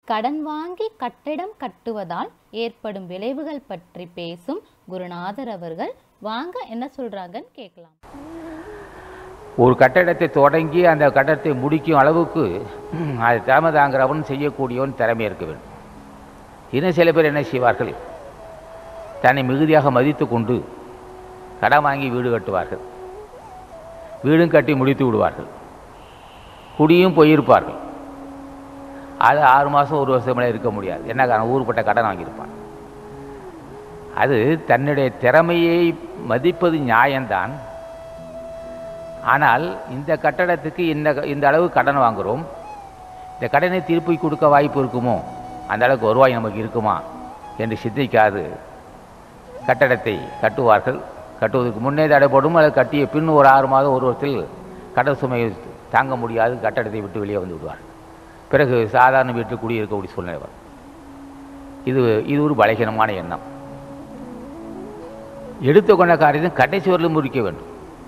கடன் வாங்கி கட்டிடம் கட்டுவதால் ஏற்படும் விளைவுகள் பற்றி பேசும் குருநாதர் அவர்கள் வாங்க என்ன சொல்றாங்கன்னு கேட்கலாம் ஒரு கட்டடத்தை தொடங்கி அந்த கட்டடத்தை முடிக்கும் அளவுக்கு அது திறமை தாங்கிறவன் செய்யக்கூடியவன் திறமை இருக்க வேண்டும் இன்னும் சில பேர் என்ன செய்வார்கள் தன்னை மிகுதியாக மதித்து கொண்டு கடன் வாங்கி வீடு கட்டுவார்கள் வீடும் கட்டி முடித்து விடுவார்கள் குடியும் போயிருப்பார்கள் அது ஆறு மாதம் ஒரு வருஷம் மேலே இருக்க முடியாது என்ன காரணம் ஊருப்பட்ட கடன் வாங்கியிருப்பான் அது தன்னுடைய திறமையை மதிப்பது நியாயம்தான் ஆனால் இந்த கட்டடத்துக்கு இந்த இந்த அளவு கடன் வாங்குகிறோம் இந்த கடனை திருப்பி கொடுக்க வாய்ப்பு இருக்குமோ அந்த அளவுக்கு வருவாய் நமக்கு இருக்குமா என்று சிந்திக்காது கட்டடத்தை கட்டுவார்கள் கட்டுவதற்கு முன்னே தடைப்படும் அதை கட்டிய பின் ஒரு ஆறு மாதம் ஒரு வருஷத்தில் கடன் சுமையை தாங்க முடியாது கட்டடத்தை விட்டு வெளியே வந்து விடுவார்கள் பிறகு சாதாரண வீட்டில் குடியிருக்கக்கூடிய சூழ்நிலை வரும் இது இது ஒரு பலகீனமான எண்ணம் எடுத்துக்கொண்ட காரியத்தை கடைசி வரலும் முடிக்க வேண்டும்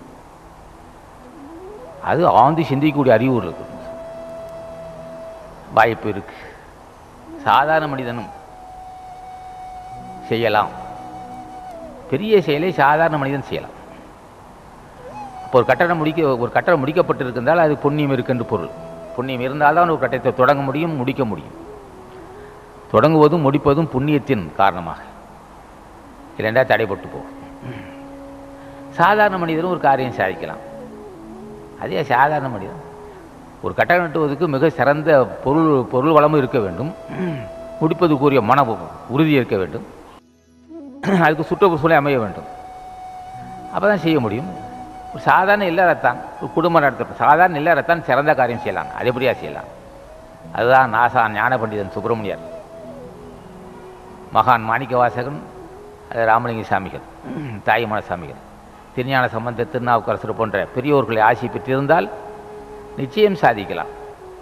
அது ஆழ்ந்து சிந்திக்கக்கூடிய அறிவு இருக்கு வாய்ப்பு இருக்கு சாதாரண மனிதனும் செய்யலாம் பெரிய செயலை சாதாரண மனிதன் செய்யலாம் இப்போ ஒரு கட்டடம் முடிக்க ஒரு கட்டடம் முடிக்கப்பட்டிருந்தால் அது புண்ணியம் இருக்குன்னு பொருள் புண்ணியம் இருந்தால்தான் ஒரு கட்டடத்தை தொடங்க முடியும் முடிக்க முடியும் தொடங்குவதும் முடிப்பதும் புண்ணியத்தின் காரணமாக இல்லைண்டா தடைப்பட்டு போகும் சாதாரண மனிதரும் ஒரு காரியம் சாதிக்கலாம் அதே சாதாரண மனிதன் ஒரு கட்டடம் கட்டுவதற்கு மிக சிறந்த பொருள் பொருள் வளமும் இருக்க வேண்டும் முடிப்பதுக்குரிய மன உறுதி இருக்க வேண்டும் அதுக்கு சுற்றுச்சூழலை அமைய வேண்டும் அப்போ தான் செய்ய முடியும் ஒரு சாதாரண இல்லறத்தான் ஒரு குடும்பம் நடத்த சாதாரண இல்லறத்தான் சிறந்த காரியம் செய்யலாம் அது எப்படியா செய்யலாம் அதுதான் நாசா ஞான பண்டிதன் சுப்பிரமணியர் மகான் மாணிக்கவாசகன் அது ராமலிங்க சாமிகள் தாயுமான சாமிகள் திருஞான சம்பந்த திருநாவுக்கரசர் போன்ற பெரியோர்களை ஆசி பெற்றிருந்தால் நிச்சயம் சாதிக்கலாம்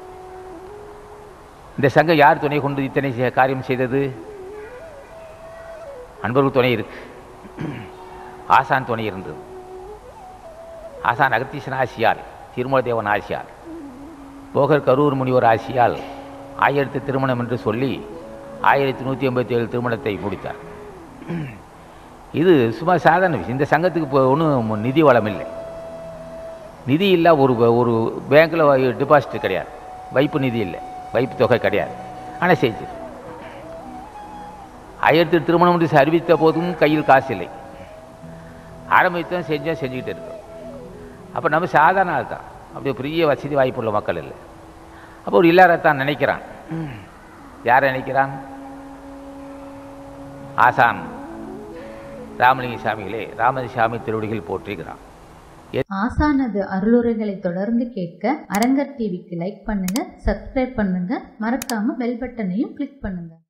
இந்த சங்கம் யார் துணை கொண்டு இத்தனை செ- காரியம் செய்தது அன்பர்கள் துணை இருக்கு ஆசான் துணை இருந்தது ஆசான் அகத்தீசன் ஆசியால் திருமலதேவன் ஆசியால் போகர் கரூர் முனிவர் ஆசியால் ஆயிரத்து திருமணம் என்று சொல்லி ஆயிரத்தி நூற்றி எண்பத்தி ஏழு திருமணத்தை முடித்தார் இது சும்மா சாதாரண விஷயம் இந்த சங்கத்துக்கு இப்போ ஒன்றும் நிதி வளம் இல்லை நிதி இல்லை ஒரு ஒரு பேங்க்கில் டெபாசிட் கிடையாது வைப்பு நிதி இல்லை வைப்பு தொகை கிடையாது ஆனால் செஞ்சு ஆயிரத்தி எட்டு திருமணம் என்று அறிவித்த போதும் கையில் காசு இல்லை ஆரம்பித்தோம் செஞ்சோம் செஞ்சுக்கிட்டு இருக்கோம் அப்போ நம்ம சாதாரண ஆள் தான் அப்படியே பெரிய வசதி வாய்ப்புள்ள மக்கள் இல்லை அப்போ ஒரு இல்லாரத்தான் நினைக்கிறான் யாரை நினைக்கிறான் ஆசான் ராமலிங்க சாமிகளே ராமலிங்க திருவடிகள் போற்றிக்கிறான் ஆசானது அருளுரைகளை தொடர்ந்து கேட்க அரங்கர் டிவிக்கு லைக் பண்ணுங்க சப்ஸ்கிரைப் பண்ணுங்க மறக்காம பெல் பட்டனையும் கிளிக் பண்ணுங்க